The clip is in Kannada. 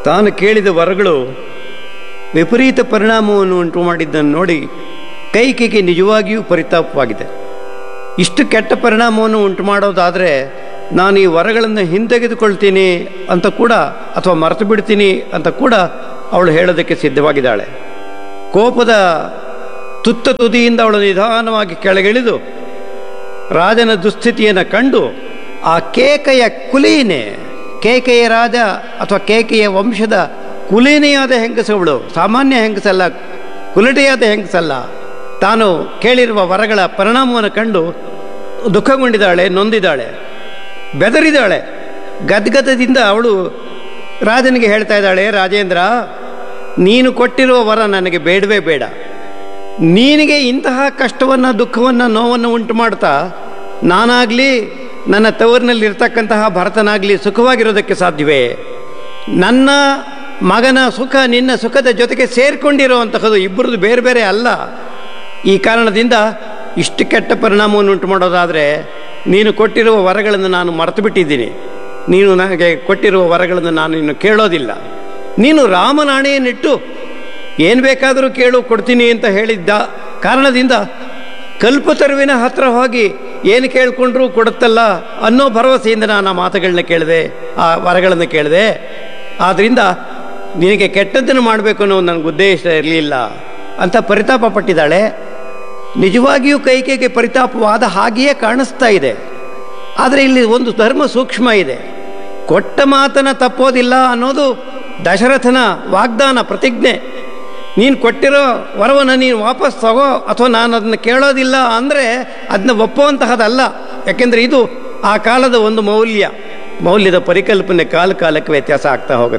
ತಾನು ಕೇಳಿದ ವರಗಳು ವಿಪರೀತ ಪರಿಣಾಮವನ್ನು ಉಂಟು ಮಾಡಿದ್ದನ್ನು ನೋಡಿ ಕೈಕೆಗೆ ನಿಜವಾಗಿಯೂ ಪರಿತಾಪವಾಗಿದೆ ಇಷ್ಟು ಕೆಟ್ಟ ಪರಿಣಾಮವನ್ನು ಉಂಟು ಮಾಡೋದಾದರೆ ನಾನು ಈ ವರಗಳನ್ನು ಹಿಂತೆಗೆದುಕೊಳ್ತೀನಿ ಅಂತ ಕೂಡ ಅಥವಾ ಮರೆತು ಬಿಡ್ತೀನಿ ಅಂತ ಕೂಡ ಅವಳು ಹೇಳೋದಕ್ಕೆ ಸಿದ್ಧವಾಗಿದ್ದಾಳೆ ಕೋಪದ ತುತ್ತ ತುದಿಯಿಂದ ಅವಳು ನಿಧಾನವಾಗಿ ಕೆಳಗಿಳಿದು ರಾಜನ ದುಸ್ಥಿತಿಯನ್ನು ಕಂಡು ಆ ಕೇಕೆಯ ಕುಲೀನೆ ಕೇಕೆಯ ರಾಜ ಅಥವಾ ಕೇಕೆಯ ವಂಶದ ಕುಲೀನೆಯಾದ ಹೆಂಗಸವಳು ಸಾಮಾನ್ಯ ಹೆಂಗಸಲ್ಲ ಕುಲಟೆಯಾದ ಹೆಂಗಸಲ್ಲ ತಾನು ಕೇಳಿರುವ ವರಗಳ ಪರಿಣಾಮವನ್ನು ಕಂಡು ದುಃಖಗೊಂಡಿದ್ದಾಳೆ ನೊಂದಿದ್ದಾಳೆ ಬೆದರಿದ್ದಾಳೆ ಗದ್ಗದದಿಂದ ಅವಳು ರಾಜನಿಗೆ ಹೇಳ್ತಾ ಇದ್ದಾಳೆ ರಾಜೇಂದ್ರ ನೀನು ಕೊಟ್ಟಿರುವ ವರ ನನಗೆ ಬೇಡವೇ ಬೇಡ ನೀನಿಗೆ ಇಂತಹ ಕಷ್ಟವನ್ನು ದುಃಖವನ್ನು ನೋವನ್ನು ಉಂಟು ಮಾಡ್ತಾ ನಾನಾಗಲಿ ನನ್ನ ತವರಿನಲ್ಲಿ ಇರ್ತಕ್ಕಂತಹ ಭರತನಾಗಲಿ ಸುಖವಾಗಿರೋದಕ್ಕೆ ಸಾಧ್ಯವೇ ನನ್ನ ಮಗನ ಸುಖ ನಿನ್ನ ಸುಖದ ಜೊತೆಗೆ ಸೇರಿಕೊಂಡಿರುವಂತಹದ್ದು ಇಬ್ಬರದು ಬೇರೆ ಬೇರೆ ಅಲ್ಲ ಈ ಕಾರಣದಿಂದ ಇಷ್ಟು ಕೆಟ್ಟ ಪರಿಣಾಮವನ್ನು ಉಂಟು ಮಾಡೋದಾದರೆ ನೀನು ಕೊಟ್ಟಿರುವ ವರಗಳನ್ನು ನಾನು ಮರೆತು ಬಿಟ್ಟಿದ್ದೀನಿ ನೀನು ನನಗೆ ಕೊಟ್ಟಿರುವ ವರಗಳನ್ನು ನಾನು ಇನ್ನು ಕೇಳೋದಿಲ್ಲ ನೀನು ರಾಮನಾಣೆಯನ್ನಿಟ್ಟು ಏನು ಬೇಕಾದರೂ ಕೇಳು ಕೊಡ್ತೀನಿ ಅಂತ ಹೇಳಿದ್ದ ಕಾರಣದಿಂದ ಕಲ್ಪತರುವಿನ ಹತ್ರ ಹೋಗಿ ಏನು ಕೇಳಿಕೊಂಡ್ರೂ ಕೊಡುತ್ತಲ್ಲ ಅನ್ನೋ ಭರವಸೆಯಿಂದ ನಾನು ಆ ಮಾತುಗಳನ್ನ ಕೇಳಿದೆ ಆ ವರಗಳನ್ನು ಕೇಳಿದೆ ಆದ್ದರಿಂದ ನಿನಗೆ ಕೆಟ್ಟದ್ದನ್ನು ಮಾಡಬೇಕು ಅನ್ನೋ ನನಗೆ ಉದ್ದೇಶ ಇರಲಿಲ್ಲ ಅಂತ ಪರಿತಾಪ ಪಟ್ಟಿದ್ದಾಳೆ ನಿಜವಾಗಿಯೂ ಕೈಕೆಗೆ ಪರಿತಾಪವಾದ ಹಾಗೆಯೇ ಕಾಣಿಸ್ತಾ ಇದೆ ಆದರೆ ಇಲ್ಲಿ ಒಂದು ಧರ್ಮ ಸೂಕ್ಷ್ಮ ಇದೆ ಕೊಟ್ಟ ಮಾತನ ತಪ್ಪೋದಿಲ್ಲ ಅನ್ನೋದು ದಶರಥನ ವಾಗ್ದಾನ ಪ್ರತಿಜ್ಞೆ ನೀನು ಕೊಟ್ಟಿರೋ ವರವನ್ನು ನೀನು ವಾಪಸ್ ತಗೋ ಅಥವಾ ನಾನು ಅದನ್ನು ಕೇಳೋದಿಲ್ಲ ಅಂದರೆ ಅದನ್ನ ಒಪ್ಪುವಂತಹದಲ್ಲ ಯಾಕೆಂದರೆ ಇದು ಆ ಕಾಲದ ಒಂದು ಮೌಲ್ಯ ಮೌಲ್ಯದ ಪರಿಕಲ್ಪನೆ ಕಾಲ ಕಾಲಕ್ಕೆ ವ್ಯತ್ಯಾಸ ಆಗ್ತಾ ಹೋಗುತ್ತೆ